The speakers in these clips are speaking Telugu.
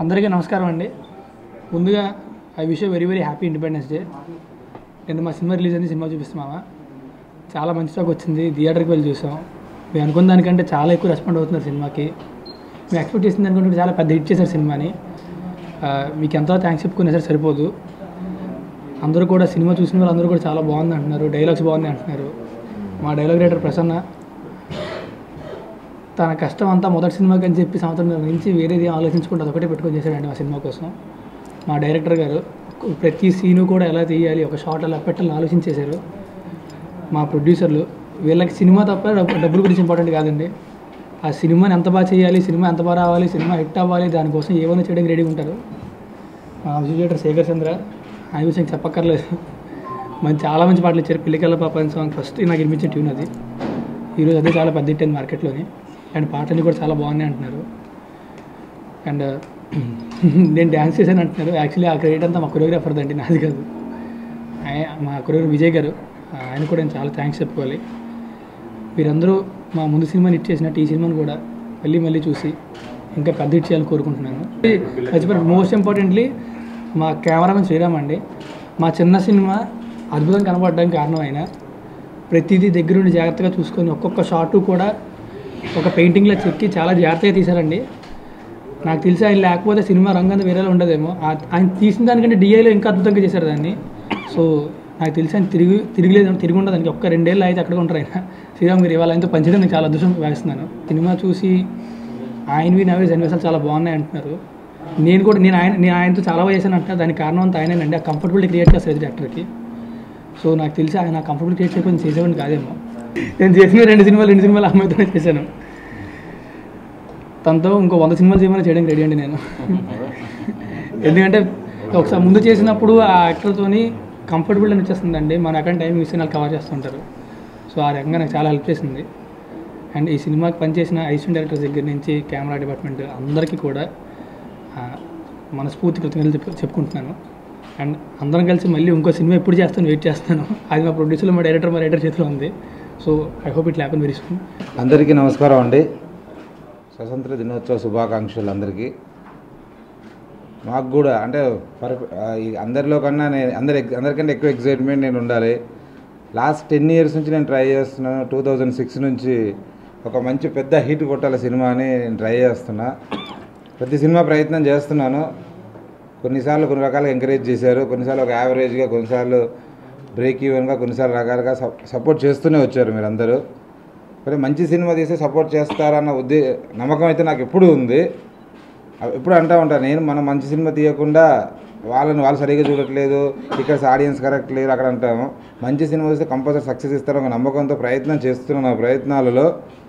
అందరికీ నమస్కారం అండి ముందుగా I wish very very happy Independence Day నేను మా సినిమా రిలీజ్ అయింది సినిమా చూపిస్తున్నామా చాలా మంచి టాక్ వచ్చింది థియేటర్కి వెళ్ళి చూసాం మేము అనుకున్న దానికంటే చాలా ఎక్కువ రెస్పాండ్ అవుతున్నారు సినిమాకి మేము ఎక్స్పెక్ట్ చేసిన దానికంటే చాలా పెద్ద హిట్ చేశారు సినిమాని ఆ, మీకు ఎంతో థ్యాంక్స్ చెప్పుకునే సరే సరిపోదు అందరూ కూడా సినిమా చూసిన వాళ్ళు అందరూ కూడా చాలా బాగుంది అంటున్నారు డైలాగ్స్ బాగుంది అంటున్నారు మా డైలాగ్ రైటర్ ప్రసన్న తన కష్టం అంతా మొదటి సినిమాకి అని చెప్పి సంవత్సరం నుంచి వేరేది ఆలోచించుకుంటూ అదొకటే పెట్టుకొని చేశాడండి మా సినిమా కోసం మా డైరెక్టర్ గారు ప్రతి సీను కూడా ఎలా తీయాలి ఒక షాట్ ఎలా పెట్టాలని ఆలోచించేశారు మా ప్రొడ్యూసర్లు వీళ్ళకి సినిమా తప్ప డబ్బు డబ్బుల గురించి ఇంపార్టెంట్ కాదండి ఆ సినిమాని ఎంత బాగా చేయాలి సినిమా ఎంత బాగా రావాలి సినిమా హిట్ అవ్వాలి దానికోసం ఏమైనా చేయడానికి రెడీగా ఉంటారు మా మ్యూజిక్ శేఖర్ చంద్ర ఆయన గురించి ఇంకా చెప్పక్కర్లేదు మంచి చాలా మంచి పాటలు ఇచ్చారు పిల్లికల్ల పాప అని సాంగ్ ఫస్ట్ నాకు వినిపించిన ట్యూన్ అది ఈరోజు అదే చాలా పెద్ద హిట్ అయింది మార్కెట్లోని అండ్ పాటలు కూడా చాలా బాగున్నాయి అంటున్నారు అండ్ నేను డ్యాన్స్ చేశాను అంటున్నారు యాక్చువల్లీ ఆ క్రెడిట్ అంతా మా కొరియోగ్రాఫర్ అండి నాది కాదు ఆయ- మా కొరియోగ్రాఫర్ విజయ్ గారు ఆయన కూడా నేను చాలా థ్యాంక్స్ చెప్పుకోవాలి వీరందరూ మా ముందు సినిమాని హిట్ చేసినట్టు ఈ సినిమాని కూడా మళ్ళీ మళ్ళీ చూసి ఇంకా పెద్ద హిట్ చేయాలని కోరుకుంటున్నాను మర్చిపోయి మోస్ట్ ఇంపార్టెంట్లీ మా కెమెరామెన్ శ్రీరామ్ అండి మా చిన్న సినిమా అద్భుతం కనబడడానికి కారణం ఆయన ప్రతిదీ దగ్గరుండి జాగ్రత్తగా చూసుకొని ఒక్కొక్క షాటు కూడా ఒక పెయింటింగ్లో చెక్కి చాలా జాగ్రత్తగా తీశారండి నాకు తెలిసి ఆయన లేకపోతే సినిమా రంగంతా వేరేలా ఉండదేమో ఆ- ఆయన తీసిన దానికంటే డిఐలో ఇంకా అద్భుతంగా చేశారు దాన్ని సో నాకు తెలిసి ఆయన తిరిగి తిరిగిలేదు తిరిగి ఉండదు దానికి ఒక్క రెండేళ్ళు అయితే అక్కడ ఉంటారు ఆయన శ్రీరామ్ గారు ఇవాళ ఆయనతో పంచడం నేను చాలా అదృష్టం భావిస్తున్నాను సినిమా చూసి ఆయనవి నవే సన్నివేశాలు చాలా బాగున్నాయి అంటున్నారు నేను కూడా నేను ఆయన నేను ఆయనతో చాలా బాగా చేశాను అంటున్నా దానికి కారణం అంతా ఆయనేనండి ఆ కంఫర్టబుల్ క్రియేట్ చేస్తారు డైరెక్టర్కి సో నాకు తెలిసి ఆయన కంఫర్టబుల్ క్రియేట్ చేయకపోతే చేసేవాడిని కాదేమో నేను చేసిన రెండు సినిమాలు రెండు సినిమాలు అమ్మాయితోనే చేశాను తనతో ఇంకో వంద సినిమాలు చేయమని చేయడానికి రెడీ అండి నేను ఎందుకంటే ఒకసారి ముందు చేసినప్పుడు ఆ యాక్టర్తోని కంఫర్టబుల్ అని వచ్చేస్తుందండి మన అక్కడ టైం మిస్ అయిన కవర్ చేస్తుంటారు సో ఆ రకంగా నాకు చాలా హెల్ప్ చేసింది అండ్ ఈ సినిమాకి పనిచేసిన ఐసీఎన్ డైరెక్టర్స్ దగ్గర నుంచి కెమెరా డిపార్ట్మెంట్ అందరికీ కూడా ఆ, మనస్ఫూర్తి కృతజ్ఞతలు చెప్పు చెప్పుకుంటున్నాను అండ్ అందరం కలిసి మళ్ళీ ఇంకో సినిమా ఎప్పుడు చేస్తాను వెయిట్ చేస్తాను అది మా ప్రొడ్యూసర్ మా డైరెక్టర్ మా రైటర్ చేతిలో ఉంది so I hope it happen very soon అందరికీ నమస్కారం అండి స్వతంత్ర దినోత్సవ శుభాకాంక్షలు అందరికీ మాకు కూడా అంటే పర్ ఆ, ఈ అందరిలో కన్నా నేను అందరి అందరికంటే ఎక్కువ ఎక్సైట్మెంట్ నేను ఉండాలి లాస్ట్ టెన్ ఇయర్స్ నుంచి నేను ట్రై చేస్తున్నాను టూ థౌజండ్ సిక్స్ నుంచి ఒక మంచి పెద్ద హిట్ కొట్టాలి సినిమా అని నేను ట్రై చేస్తున్నా ప్రతి సినిమా ప్రయత్నం చేస్తున్నాను కొన్నిసార్లు కొన్ని రకాలుగా ఎంకరేజ్ చేశారు కొన్నిసార్లు ఒక యావరేజ్గా కొన్నిసార్లు బ్రేక్ ఈవెన్గా కొన్నిసార్లు రకాలుగా సప్- సపోర్ట్ చేస్తూనే వచ్చారు మీరందరూ మరి మంచి సినిమా తీస్తే సపోర్ట్ చేస్తారన్న ఉద్దే నమ్మకం అయితే నాకు ఎప్పుడూ ఉంది అవి ఎప్పుడు అంటూ ఉంటాను నేను మనం మంచి సినిమా తీయకుండా వాళ్ళని వాళ్ళు సరిగ్గా చూడట్లేదు ఇక్కడ ఆడియన్స్ కరెక్ట్ లేరు అక్కడ అంటాము మంచి సినిమా తీస్తే కంపల్సరీ సక్సెస్ ఇస్తారని ఒక నమ్మకంతో ప్రయత్నం చేస్తున్నాను ఆ ప్రయత్నాలలో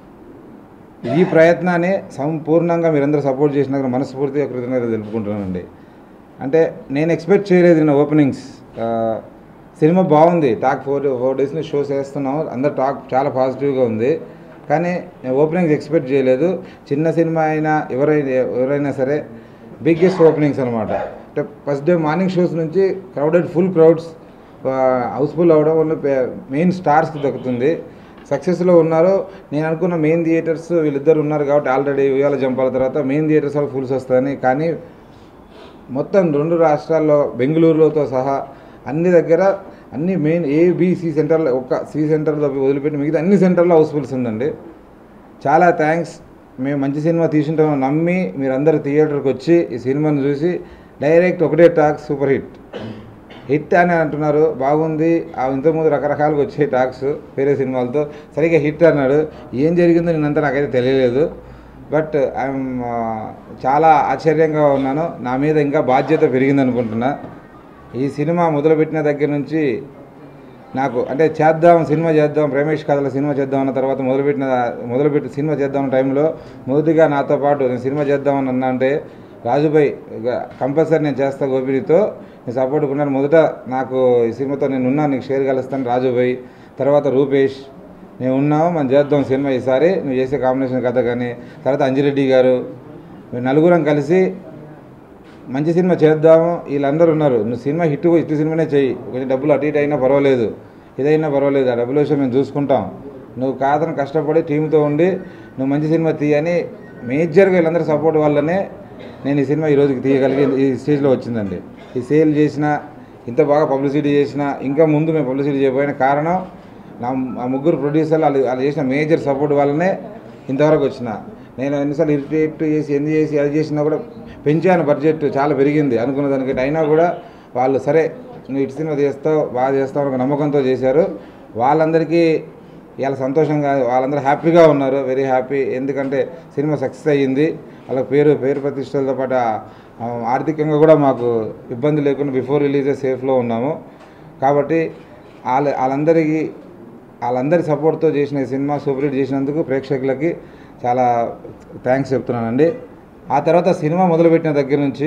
ఈ ప్రయత్నాన్ని సంపూర్ణంగా మీరందరూ సపోర్ట్ చేసినాక మనస్ఫూర్తిగా కృతజ్ఞతలు తెలుపుకుంటున్నానండి అంటే నేను ఎక్స్పెక్ట్ చేయలేదు నిన్న ఓపెనింగ్స్ ఆ, సినిమా బాగుంది టాక్ ఫోర్ ఫోర్ డేస్ని షోస్ వేస్తున్నాము అందరు టాక్ చాలా పాజిటివ్గా ఉంది కానీ నేను ఓపెనింగ్స్ ఎక్స్పెక్ట్ చేయలేదు చిన్న సినిమా అయినా ఎవరైనా ఎవరైనా సరే బిగ్గెస్ట్ ఓపెనింగ్స్ అనమాట అంటే ఫస్ట్ డే మార్నింగ్ షోస్ నుంచి క్రౌడెడ్ ఫుల్ క్రౌడ్స్ హౌస్ఫుల్ అవ్వడం వల్ల మెయిన్ స్టార్స్కి దక్కుతుంది సక్సెస్లో ఉన్నారు నేను అనుకున్న మెయిన్ థియేటర్స్ వీళ్ళిద్దరు ఉన్నారు కాబట్టి ఆల్రెడీ ఉయ్యాల జంపాల తర్వాత మెయిన్ థియేటర్స్ వాళ్ళు ఫుల్స్ వస్తాయని కానీ మొత్తం రెండు రాష్ట్రాల్లో బెంగళూరులోతో సహా అన్ని దగ్గర అన్ని మెయిన్ ఏబిసి సెంటర్లో ఒక్క సి సెంటర్లో వదిలిపెట్టి మిగతా అన్ని సెంటర్లో హౌస్ఫుల్స్ ఉందండి చాలా థ్యాంక్స్ మేము మంచి సినిమా తీసుంటామని నమ్మి మీరందరూ థియేటర్కి వచ్చి ఈ సినిమాని చూసి డైరెక్ట్ ఒకటే టాక్ సూపర్ హిట్ హిట్ అని అంటున్నారు బాగుంది ఆ ఇంతకుముందు రకరకాలుగా వచ్చే టాక్స్ వేరే సినిమాలతో సరిగ్గా హిట్ అన్నాడు ఏం జరిగిందో నేనంతా నాకైతే తెలియలేదు బట్ ఐఎమ్ చాలా ఆశ్చర్యంగా ఉన్నాను నా మీద ఇంకా బాధ్యత పెరిగింది అనుకుంటున్నా ఈ సినిమా మొదలుపెట్టిన దగ్గర నుంచి నాకు అంటే చేద్దాం సినిమా చేద్దాం రమేష్ కథల సినిమా చేద్దాం అన్న తర్వాత మొదలుపెట్టిన మొదలుపెట్టి సినిమా చేద్దాం అన్న టైంలో మొదటిగా నాతో పాటు నేను సినిమా చేద్దామని అన్నా అంటే రాజుభాయ్ కంపల్సరీ నేను చేస్తా గోపిడితో నేను సపోర్ట్ ఉన్నాను మొదట నాకు ఈ సినిమాతో నేను ఉన్నాను నీకు షేర్ కలుస్తాను రాజుభాయ్ తర్వాత రూపేష్ నేను ఉన్నాము మనం చేద్దాం సినిమా ఈసారి నువ్వు చేసే కాంబినేషన్ కథ కానీ తర్వాత అంజిరెడ్డి గారు మేము నలుగురం కలిసి మంచి సినిమా చేద్దాము వీళ్ళందరూ ఉన్నారు నువ్వు సినిమా హిట్ హిట్ సినిమానే చెయ్యి కొంచెం డబ్బులు అటు ఇటు అయినా పర్వాలేదు ఇదైనా పర్వాలేదు ఆ డబ్బుల విషయం మేము చూసుకుంటాం నువ్వు కాదని కష్టపడి టీంతో ఉండి నువ్వు మంచి సినిమా తీయని మేజర్గా వీళ్ళందరూ సపోర్ట్ వల్లనే నేను ఈ సినిమా ఈ రోజుకి తీయగలిగి ఈ స్టేజ్లో వచ్చిందండి ఈ సేల్ చేసిన ఇంత బాగా పబ్లిసిటీ చేసిన ఇంకా ముందు మేము పబ్లిసిటీ చేయబోయిన కారణం నా ఆ ముగ్గురు ప్రొడ్యూసర్లు వాళ్ళు వాళ్ళు చేసిన మేజర్ సపోర్ట్ వల్లనే ఇంతవరకు వచ్చిన నేను ఎన్నిసార్లు ఇరిటేట్ చేసి ఎన్ని చేసి అది చేసినా కూడా పెంచాను బడ్జెట్ చాలా పెరిగింది అనుకున్న దానికంటే అయినా కూడా వాళ్ళు సరే నువ్వు ఇటు సినిమా చేస్తావు బాగా చేస్తావు ఒక నమ్మకంతో చేశారు వాళ్ళందరికీ ఇవాళ సంతోషంగా వాళ్ళందరూ హ్యాపీగా ఉన్నారు వెరీ హ్యాపీ ఎందుకంటే సినిమా సక్సెస్ అయ్యింది వాళ్ళ పేరు పేరు ప్రతిష్టలతో పాటు ఆ, ఆర్థికంగా కూడా మాకు ఇబ్బంది లేకుండా బిఫోర్ రిలీజే సేఫ్లో ఉన్నాము కాబట్టి వాళ్ళ వాళ్ళందరికీ వాళ్ళందరి సపోర్ట్తో చేసిన ఈ సినిమా సూపర్ హిట్ చేసినందుకు ప్రేక్షకులకి చాలా థ్యాంక్స్ చెప్తున్నానండి ఆ తర్వాత సినిమా మొదలుపెట్టిన దగ్గర నుంచి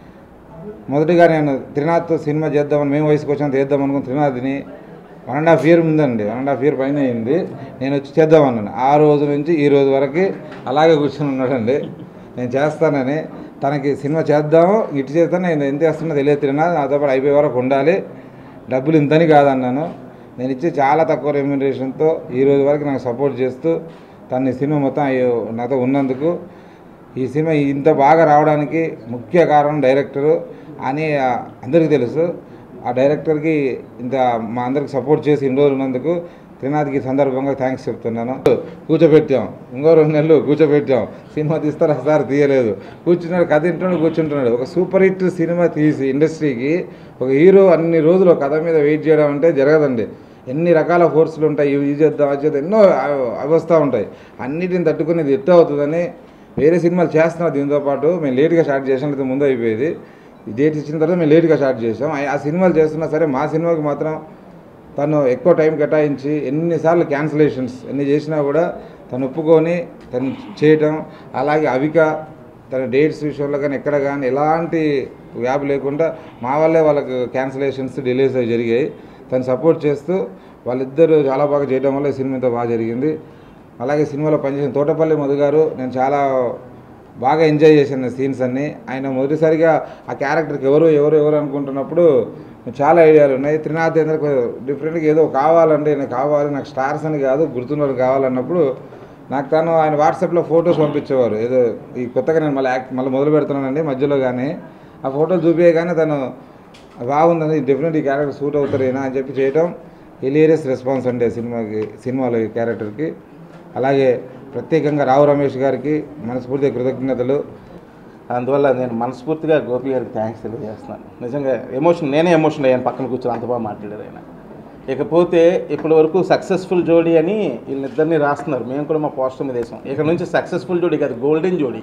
మొదటిగా నేను త్రినాథ్ సినిమా చేద్దామని మేము వయసుకు వచ్చిన చేద్దాం అనుకున్న త్రినాథ్ని వన్ అండ్ హాఫ్ ఇయర్ ఉందండి వన్ అండ్ హాఫ్ ఇయర్ పైన అయింది నేను వచ్చి చేద్దామన్నాను ఆ రోజు నుంచి ఈ రోజు వరకు అలాగే కూర్చొని ఉన్నాడండి నేను చేస్తానని తనకి సినిమా చేద్దాము ఇటు చేస్తాను నేను ఎంత చేస్తున్నా తెలియదు త్రినాథ్ నాతో పాటు అయిపోయే వరకు ఉండాలి డబ్బులు ఇంతని కాదన్నాను నేను ఇచ్చే చాలా తక్కువ రెమ్యునరేషన్తో ఈ రోజు వరకు నాకు సపోర్ట్ చేస్తూ తన ఈ సినిమా మొత్తం అయ్యో నాతో ఉన్నందుకు ఈ సినిమా ఇంత బాగా రావడానికి ముఖ్య కారణం డైరెక్టరు అని ఆ, అందరికీ తెలుసు ఆ డైరెక్టర్కి ఇంత మా అందరికి సపోర్ట్ చేసి ఇన్ని రోజులు ఉన్నందుకు త్రినాథ్కి ఈ సందర్భంగా థ్యాంక్స్ చెప్తున్నాను కూర్చోబెట్టాం ఇంకో రెండు నెలలు కూర్చోబెట్టాం సినిమా తీస్తారా సార్ తీయలేదు కూర్చున్నాడు కథ వింటున్నాడు కూర్చుంటున్నాడు ఒక సూపర్ హిట్ సినిమా తీసి ఇండస్ట్రీకి ఒక హీరో అన్ని రోజులు ఒక కథ మీద వెయిట్ చేయడం అంటే జరగదండి ఎన్ని రకాల ఫోర్సులు ఉంటాయి ఇవి ఇది చేద్దాం అది చేద్దాం ఎన్నో అవి వస్తూ ఉంటాయి అన్నిటిని తట్టుకుని ఇది ఎట్ట అవుతుందని వేరే సినిమాలు చేస్తున్నాం దీంతో పాటు మేము లేట్గా స్టార్ట్ చేసాం లేదా ముందు అయిపోయేది ఈ డేట్ ఇచ్చిన తర్వాత మేము లేట్గా స్టార్ట్ చేసాం ఆ- ఆ సినిమాలు చేస్తున్నా సరే మా సినిమాకి మాత్రం తను ఎక్కువ టైం కేటాయించి ఎన్నిసార్లు క్యాన్సిలేషన్స్ ఎన్ని చేసినా కూడా తను ఒప్పుకొని తను చేయటం అలాగే అవిక తన డేట్స్ విషయంలో కానీ ఎక్కడ కానీ ఎలాంటి గ్యాప్ లేకుండా మా వల్లే వాళ్ళకు క్యాన్సిలేషన్స్ డిలేస్ అవి జరిగాయి తను సపోర్ట్ చేస్తూ వాళ్ళిద్దరూ చాలా బాగా చేయడం వల్ల ఈ సినిమా ఇంత బాగా జరిగింది అలాగే సినిమాలో పనిచేసిన తోటపల్లి మధు గారు నేను చాలా బాగా ఎంజాయ్ చేశాను సీన్స్ అన్నీ ఆయన మొదటిసారిగా ఆ క్యారెక్టర్కి ఎవరు ఎవరు ఎవరు అనుకుంటున్నప్పుడు చాలా ఐడియాలు ఉన్నాయి త్రినాథ్ ఏంటంటే డిఫరెంట్గా ఏదో కావాలండి నాకు కావాలి నాకు స్టార్స్ అని కాదు గుర్తున్నవాడు కావాలన్నప్పుడు నాకు తను ఆయన వాట్సాప్లో ఫొటోస్ పంపించేవారు ఏదో ఈ కొత్తగా నేను మళ్ళీ యాక్ట్ మళ్ళీ మొదలు పెడుతున్నానండి మధ్యలో కానీ ఆ ఫోటోలు చూపించగానే తను బాగుందని డెఫినెట్ ఈ క్యారెక్టర్ సూట్ అవుతారేనా అని చెప్పి చేయటం హిలేరియస్ రెస్పాన్స్ అండి ఆ సినిమాకి సినిమాలో ఈ క్యారెక్టర్కి అలాగే ప్రత్యేకంగా రావు రమేష్ గారికి మనస్ఫూర్తిగా కృతజ్ఞతలు అందువల్ల నేను మనస్ఫూర్తిగా గోపి గారికి థ్యాంక్స్ తెలియజేస్తున్నాను నిజంగా ఎమోషన్ నేనే ఎమోషన్ అయ్యాను పక్కన కూర్చొని అంత బాగా మాట్లాడారు ఆయన ఇకపోతే ఇప్పటి వరకు సక్సెస్ఫుల్ జోడీ అని వీళ్ళిద్దరిని రాస్తున్నారు మేము కూడా మా పోస్టర్ మీద వేసాం ఇక్కడ నుంచి సక్సెస్ఫుల్ జోడీ కాదు గోల్డెన్ జోడీ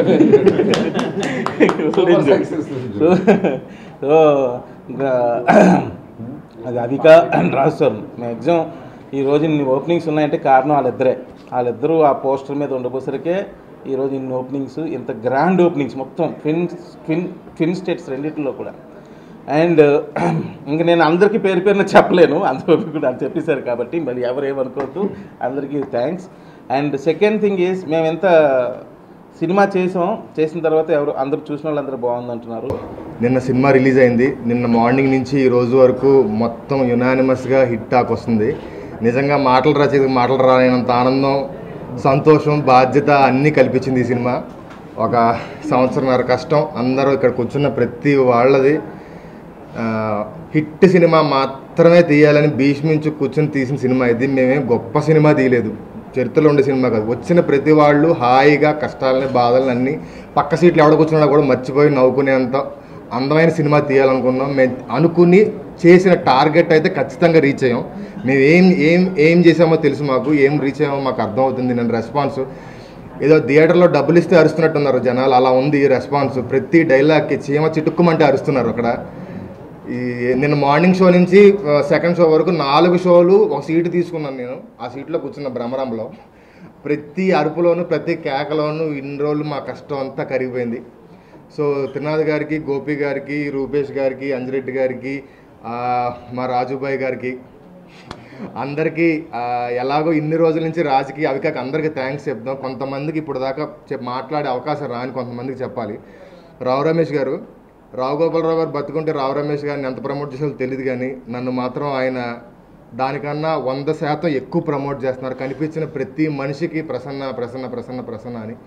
గోల్డెన్ జోడీ సో సో ఇంకా అది అవిక అండ్ రాజు మ్యాక్సిమం ఈ రోజు ఇన్ని ఓపెనింగ్స్ ఉన్నాయంటే కారణం వాళ్ళిద్దరే వాళ్ళిద్దరూ ఆ పోస్టర్ మీద ఉండబోసరికే ఈరోజు ఇన్ని ఓపెనింగ్స్ ఇంత గ్రాండ్ ఓపెనింగ్స్ మొత్తం ట్విన్ ట్విన్ ట్విన్ స్టేట్స్ రెండింటిలో కూడా అండ్ ఇంక నేను అందరికీ పేరు పేరున చెప్పలేను అందరూ కూడా అది చెప్పేశారు కాబట్టి మరి ఎవరు ఏమనుకోవద్దు అందరికీ thanks and second thing is మేము ఎంత సినిమా చేసాం చేసిన తర్వాత ఎవరు అందరూ చూసిన వాళ్ళందరూ బాగుందంటున్నారు నిన్న సినిమా రిలీజ్ అయింది నిన్న మార్నింగ్ నుంచి ఈ రోజు వరకు మొత్తం యునానిమస్గా హిట్ టాక్ వస్తుంది నిజంగా మాటలు రచయిత మాటలు రాలేనంత ఆనందం సంతోషం బాధ్యత అన్నీ కల్పించింది ఈ సినిమా ఒక సంవత్సరంన్నర కష్టం అందరూ ఇక్కడ కూర్చున్న ప్రతి వాళ్ళది ఆ, హిట్ సినిమా మాత్రమే తీయాలని భీష్మించు కూర్చొని తీసిన సినిమా ఇది మేమేం గొప్ప సినిమా తీయలేదు చరిత్రలో ఉండే సినిమా కాదు వచ్చిన ప్రతి వాళ్ళు హాయిగా కష్టాలని బాధలని అన్నీ పక్క సీట్లు ఎవడ కూర్చున్నా కూడా మర్చిపోయి నవ్వుకునేంత అందమైన సినిమా తీయాలనుకున్నాం మేము అనుకుని చేసిన టార్గెట్ అయితే ఖచ్చితంగా రీచ్ అయ్యాం మేము ఏం ఏం ఏం చేసామో తెలుసు మాకు ఏం రీచ్ అయ్యామో మాకు అర్థమవుతుంది నేను రెస్పాన్స్ ఏదో థియేటర్లో డబ్బులు ఇస్తే అరుస్తున్నట్టున్నారు జనాలు అలా ఉంది రెస్పాన్స్ ప్రతి డైలాగ్కి చీమ చిటుక్కుమంటే అరుస్తున్నారు అక్కడ ఈ నిన్న మార్నింగ్ షో నుంచి సెకండ్ షో వరకు నాలుగు షోలు ఒక సీటు తీసుకున్నాను నేను ఆ సీట్లో కూర్చున్న భ్రమరంలో ప్రతి అరుపులోను ప్రతి కేకలోను ఇన్ని రోజులు మా కష్టం అంతా కరిగిపోయింది సో త్రినాథ్ గారికి గోపి గారికి రూపేష్ గారికి అంజిరెడ్డి గారికి ఆ, మా రాజుబాయ్ గారికి అందరికీ ఆ, ఎలాగో ఇన్ని రోజుల నుంచి రాజకీయ అవి కాక అందరికీ థ్యాంక్స్ చెప్దాం కొంతమందికి ఇప్పుడు దాకా చెప్ మాట్లాడే అవకాశం రాని కొంతమందికి చెప్పాలి రావు రమేష్ గారు రావు గోపాలరావు గారు బతుకుంటే రావు రమేష్ గారిని ఎంత ప్రమోట్ చేసారో తెలియదు కానీ నన్ను మాత్రం ఆయన దానికన్నా వంద శాతం ఎక్కువ ప్రమోట్ చేస్తున్నారు కనిపించిన ప్రతి మనిషికి ప్రసన్న ప్రసన్న ప్రసన్న ప్రసన్న అని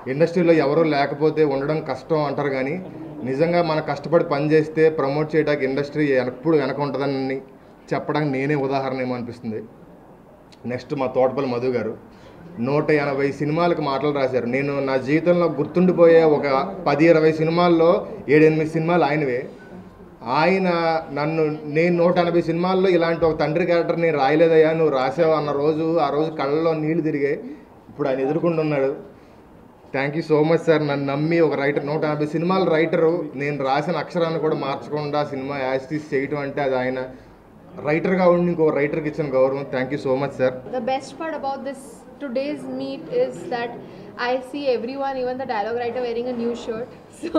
ఇండస్ట్రీలో ఎవరూ లేకపోతే ఉండడం కష్టం అంటారు కానీ నిజంగా మనం కష్టపడి పని చేస్తే ప్రమోట్ చేయడానికి ఇండస్ట్రీ ఎప్పుడు వెనక ఉంటుందని చెప్పడానికి నేనే ఉదాహరణ ఏమో అనిపిస్తుంది నెక్స్ట్ మా తోటపల్లి మధు గారు నూట ఎనభై సినిమాలకు మాటలు రాశారు నేను నా జీవితంలో గుర్తుండిపోయే ఒక పది ఇరవై సినిమాల్లో ఏడెనిమిది సినిమాలు ఆయనవే ఆయన నన్ను నేను నూట ఎనభై సినిమాల్లో ఇలాంటి ఒక తండ్రి క్యారెక్టర్ నేను రాయలేదయ్యా నువ్వు రాసావు అన్న రోజు ఆ రోజు కళ్ళలో నీళ్లు తిరిగాయి ఇప్పుడు ఆయన ఎదుర్కొంటున్నాడు thank you so much sir నన్ను నమ్మి ఒక రైటర్ నూట యాభై సినిమాల రైటరు నేను రాసిన అక్షరాన్ని కూడా మార్చకుండా సినిమా యాజ్ తీసి చేయటం అంటే అది ఆయన రైటర్గా ఉండి ఇంకో రైటర్కి ఇచ్చిన గౌరవం thank you so much sir The best part about this today's meet is that I see everyone, even the dialogue writer, wearing a new shirt. So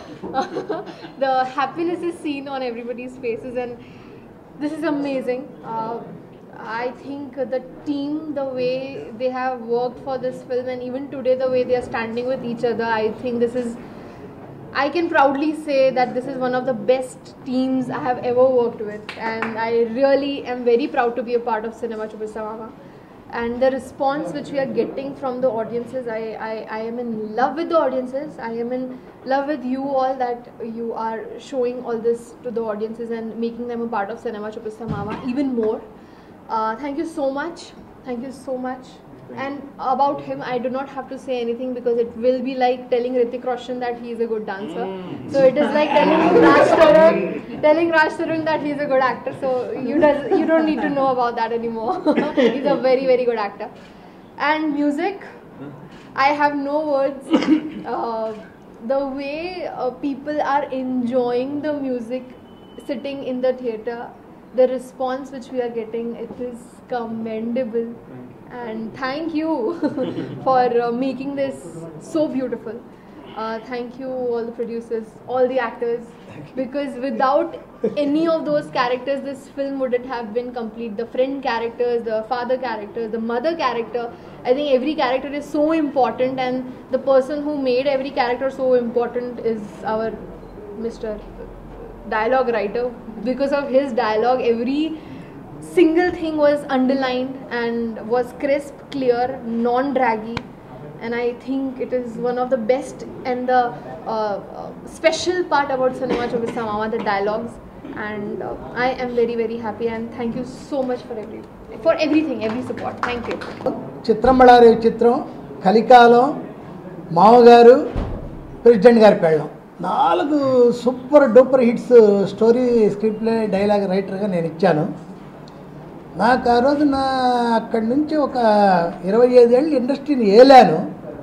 the happiness is seen on everybody's faces, and this is amazing. Uh, I think the team, the way they have worked for this film, and even today, the way they are standing with each other, I think this is I can proudly say that this is one of the best teams I have ever worked with, and I really am very proud to be a part of Cinema Chubisamama. And the response which we are getting from the audiences, I, I, I am in love with the audiences. I am in love with you all that you are showing all this to the audiences and making them a part of Cinema Chubisamama even more. Uh, thank you so much. Thank you so much. And about him, I do not have to say anything because it will be like telling Ritik Roshan that he is a good dancer. So it is like telling Raj Tarun, telling Raj Tarun that he is a good actor. So you does you don't need to know about that anymore. He's a very very good actor. And music, I have no words. Uh, the way uh, people are enjoying the music sitting in the theater, the response which we are getting, it is commendable. And thank you for uh, making this so beautiful. Uh, thank you, all the producers, all the actors, because without any of those characters, this film wouldn't have been complete. The friend characters, the father character, the mother character. I think every character is so important, and the person who made every character so important is our Mr. Dialogue writer. Because of his dialogue, every single thing was underlined and was crisp, clear, non draggy. And I think it is one of the best and the uh, uh, special part about Cinema Chobisa Mama, the dialogues. And uh, I am very, very happy. And thank you so much for every for everything, every support. Thank you. చిత్రంబళారి చిత్రం కలికాలం మామగారు ప్రెసిడెంట్ గారి పెళ్ళం నాలుగు super duper hits story script play dialogue రైటర్గా నేను ఇచ్చాను నాకు ఆ రోజు నా అక్కడి నుంచి ఒక ఇరవై ఐదేళ్ళు ఇండస్ట్రీని ఏలాను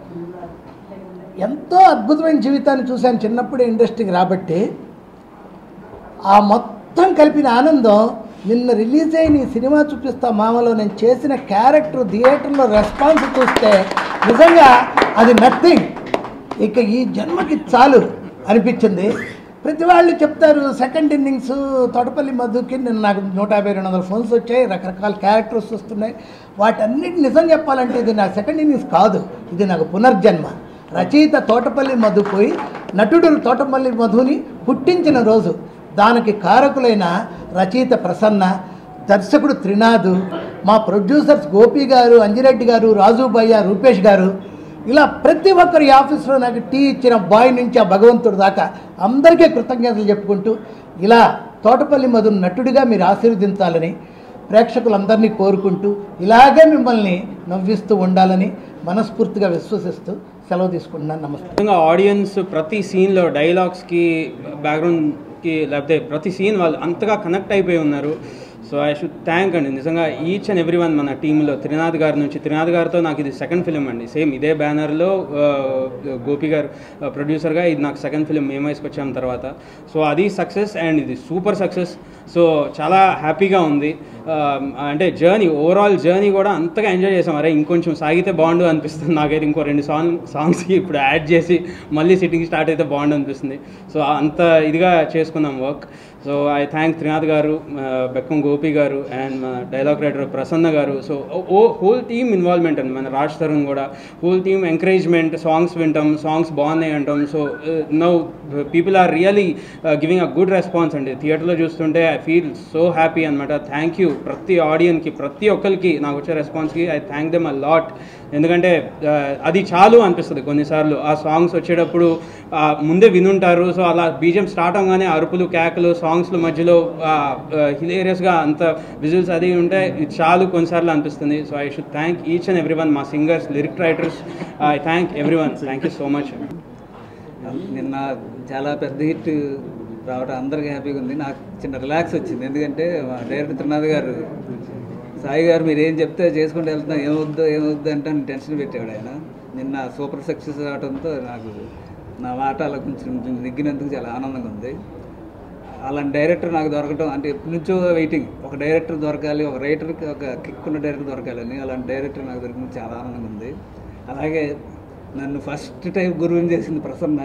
ఎంతో అద్భుతమైన జీవితాన్ని చూశాను చిన్నప్పుడు ఇండస్ట్రీకి రాబట్టి ఆ మొత్తం కలిపిన ఆనందం నిన్న రిలీజ్ అయిన ఈ సినిమా చూపిస్తా మామలో నేను చేసిన క్యారెక్టర్ థియేటర్లో రెస్పాన్స్ చూస్తే నిజంగా అది నథింగ్ ఇక ఈ జన్మకి చాలు అనిపించింది ప్రతి వాళ్ళు చెప్తారు సెకండ్ ఇన్నింగ్స్ తోటపల్లి మధుకి నిన్న నాకు నూట యాభై రెండు వందల ఫోన్స్ వచ్చాయి రకరకాల క్యారెక్టర్స్ వస్తున్నాయి వాటన్నిటి నిజం చెప్పాలంటే ఇది నా సెకండ్ ఇన్నింగ్స్ కాదు ఇది నాకు పునర్జన్మ రచయిత తోటపల్లి మధు పోయి నటుడు తోటపల్లి మధుని పుట్టించిన రోజు దానికి కారకులైన రచయిత ప్రసన్న దర్శకుడు త్రినాథ్ మా ప్రొడ్యూసర్స్ గోపి గారు అంజిరెడ్డి గారు రాజు భయ్య రూపేష్ గారు ఇలా ప్రతి ఒక్కరు ఈ ఆఫీస్లో నాకు టీ ఇచ్చిన బాయ్ నుంచి ఆ భగవంతుడు దాకా అందరికీ కృతజ్ఞతలు చెప్పుకుంటూ ఇలా తోటపల్లి మధు నటుడిగా మీరు ఆశీర్వదించాలని ప్రేక్షకులందరినీ కోరుకుంటూ ఇలాగే మిమ్మల్ని నవ్విస్తూ ఉండాలని మనస్ఫూర్తిగా విశ్వసిస్తూ సెలవు తీసుకుంటున్నాను నమస్తే నిజంగా ఆడియన్స్ ప్రతి సీన్లో డైలాగ్స్కి బ్యాక్గ్రౌండ్కి లేకపోతే ప్రతి సీన్ వాళ్ళు అంతగా కనెక్ట్ అయిపోయి ఉన్నారు సో ఐ షుడ్ థ్యాంక్ అండి నిజంగా ఈచ్ అండ్ ఎవ్రీ వన్ మన టీంలో త్రినాథ్ గారి నుంచి త్రినాథ్ గారితో నాకు ఇది సెకండ్ ఫిలిం అండి సేమ్ ఇదే బ్యానర్లో గోపి గారు ప్రొడ్యూసర్గా ఇది నాకు సెకండ్ ఫిలిం మేము వేసుకొచ్చాం తర్వాత సో అది సక్సెస్ అండ్ ఇది సూపర్ సక్సెస్ సో చాలా హ్యాపీగా ఉంది ఆ, అంటే జర్నీ ఓవరాల్ జర్నీ కూడా అంతగా ఎంజాయ్ చేసాం అరే ఇంకొంచెం సాగితే బాగుండు అనిపిస్తుంది నాకైతే ఇంకో రెండు సాంగ్ సాంగ్స్కి ఇప్పుడు యాడ్ చేసి మళ్ళీ సిట్టింగ్ స్టార్ట్ అయితే బాగుండు అనిపిస్తుంది సో అంత ఇదిగా చేసుకున్నాం work so I thank Trinath గారు ఆ, బెక్కం గోపి గోపి గారు అండ్ మన డైలాగ్ రైటర్ ప్రసన్న గారు so oh whole team involvement అండి మన రాజ్ తరుణ్ కూడా హోల్ టీమ్ ఎంకరేజ్మెంట్ సాంగ్స్ వింటాం సాంగ్స్ బాగున్నాయి అంటాం so now people are really giving a good response అండి థియేటర్లో చూస్తుంటే ఐ ఫీల్ సో హ్యాపీ అనమాట థ్యాంక్ యూ ప్రతి ఆడియన్కి ప్రతి ఒక్కరికి నాకు వచ్చే రెస్పాన్స్కి I thank them a lot ఎందుకంటే ఆ, అది చాలు అనిపిస్తుంది కొన్నిసార్లు ఆ సాంగ్స్ వచ్చేటప్పుడు ఆ, ముందే వినుంటారు సో అలా బీజం స్టార్ట్ అవగానే అరుపులు కేకలు సాంగ్స్ల మధ్యలో హిలేరియస్గా అంత విజువల్స్ అది ఉంటే ఇది చాలు కొన్నిసార్లు అనిపిస్తుంది so I should thank each and every one మా singers lyric writers I thank every one thank you so much నిన్న చాలా పెద్ద హిట్ రావడం అందరికీ హ్యాపీగా ఉంది నాకు చిన్న రిలాక్స్ వచ్చింది ఎందుకంటే మా డైరెక్టర్ త్రినాథ్ గారు సాయి గారు మీరు ఏం చెప్తే చేసుకుంటూ వెళ్తున్నా ఏమొద్దు ఏమొద్దు అంటే నన్ను టెన్షన్ పెట్టాడు ఆయన నిన్న సూపర్ సక్సెస్ అవడంతో నాకు నా మాట అలా కొంచెం నెగ్గినందుకు చాలా ఆనందంగా ఉంది అలాంటి డైరెక్టర్ నాకు దొరకటం అంటే ఎప్పటి నుంచో వెయిటింగ్ ఒక డైరెక్టర్ దొరకాలి ఒక రైటర్కి ఒక కిక్ ఉన్న డైరెక్టర్ దొరకాలని అలాంటి డైరెక్టర్ నాకు దొరికిన చాలా ఆనందంగా ఉంది అలాగే నన్ను ఫస్ట్ టైం గురువుని చేసింది ప్రసన్న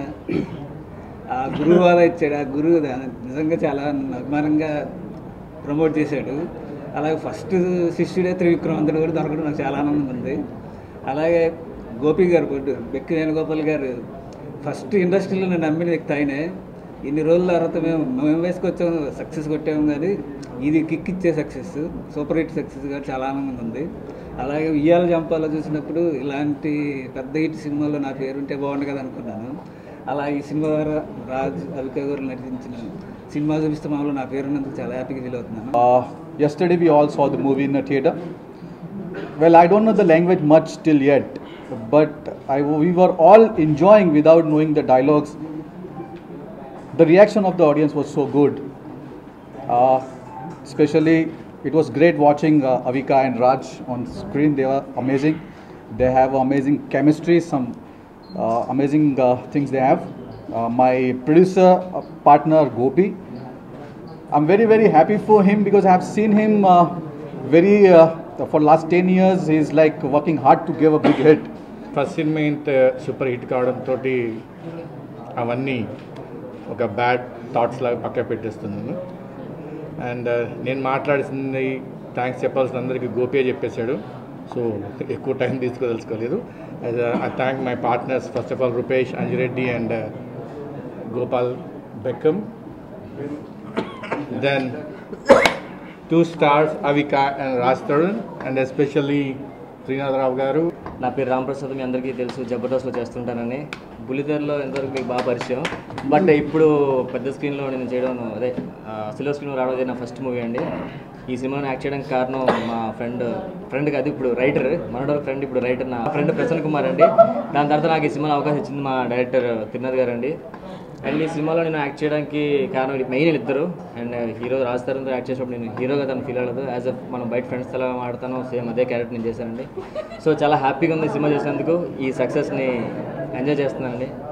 ఆ గురువు అలా ఇచ్చాడు ఆ గురువు దా- నిజంగా చాలా నన్ను అభిమానంగా ప్రమోట్ చేశాడు అలాగే ఫస్ట్ శిష్యుడే త్రివిక్రమంతుడు కూడా దొరకడం నాకు చాలా ఆనందంగా ఉంది అలాగే గోపి గారు పొద్దు బెక్కి వేణుగోపాల్ గారు ఫస్ట్ ఇండస్ట్రీలో నేను నమ్మిన వ్యక్తి ఆయనే ఇన్ని రోజుల తర్వాత మేము మేము వేసుకొచ్చాము సక్సెస్ కొట్టాము కానీ ఇది కిక్ ఇచ్చే సక్సెస్ సూపర్ హిట్ సక్సెస్ కూడా చాలా ఆనందంగా ఉంది అలాగే ఉయ్యాల జంపాలో చూసినప్పుడు ఇలాంటి పెద్ద హిట్ సినిమాలో నా పేరు ఉంటే బాగుండు కదా అనుకున్నాను అలా ఈ సినిమా ద్వారా రాజ్ అవిక గారు నటించిన సినిమా చూపిస్తే మామూలు నా పేరు ఉన్నందుకు చాలా హ్యాపీగా ఫీల్ అవుతున్నాను Uh, yesterday we all saw the movie in a theater. Well, I don't know the language much till yet, but I, we were all enjoying without knowing the dialogues. The reaction of the audience was so good. Uh, especially, it was great watching uh, Avika and Raj on screen. They were amazing. They have amazing chemistry, some uh, amazing uh, things they have. Uh, my producer uh, partner Gopi, I'm very very happy for him because I have seen him uh, very uh, for last 10 years he's like working hard to give a big hit first cinema ఇంత సూపర్ హిట్ కావడంతో అవన్నీ ఒక బ్యాడ్ థాట్స్ లాగా పక్క పెట్టేస్తున్నాను అండ్ నేను మాట్లాడిసింది థ్యాంక్స్ చెప్పాల్సిన అందరికీ గోపియే చెప్పేశాడు సో ఎక్కువ టైం తీసుకోదలుచుకోలేదు I thank my partners first of all Rupesh Anjireddy and Gopal Bekkam then two stars Avika and Raj Tarun and especially Srinatharao గారు నా పేరు రాంప్రసాద్ మీ అందరికీ తెలుసు జబర్దస్త్లో చేస్తుంటానని బుల్లితెరలో ఎంతవరకు మీకు బాగా పరిచయం బట్ ఇప్పుడు పెద్ద స్క్రీన్లో నేను చేయడం అదే సిల్వర్ స్క్రీన్ రావడం అదే నా ఫస్ట్ మూవీ అండి ఈ సినిమాని యాక్ట్ చేయడానికి కారణం మా ఫ్రెండ్ ఫ్రెండ్ కాదు ఇప్పుడు రైటర్ మనోడ ఫ్రెండ్ ఇప్పుడు రైటర్ నా ఫ్రెండ్ ప్రసన్న కుమార్ అండి దాని తర్వాత నాకు ఈ సినిమాలో అవకాశం ఇచ్చింది మా డైరెక్టర్ తిరునాథ్ గారు అండి అండ్ ఈ సినిమాలో నేను యాక్ట్ చేయడానికి కారణం మెయిన్ ఇద్దరు అండ్ హీరో రాజ్ తరుణ్తో యాక్ట్ చేసినప్పుడు నేను హీరోగా తను ఫీల్ అవ్వలేదు యాజ్ అ మనం బయట ఫ్రెండ్స్ ఎలా ఆడతానో సేమ్ అదే క్యారెక్టర్ నేను చేశానండి సో చాలా హ్యాపీగా ఉంది ఈ సినిమా చేసినందుకు ఈ సక్సెస్ని ఎంజాయ్ చేస్తున్నానండి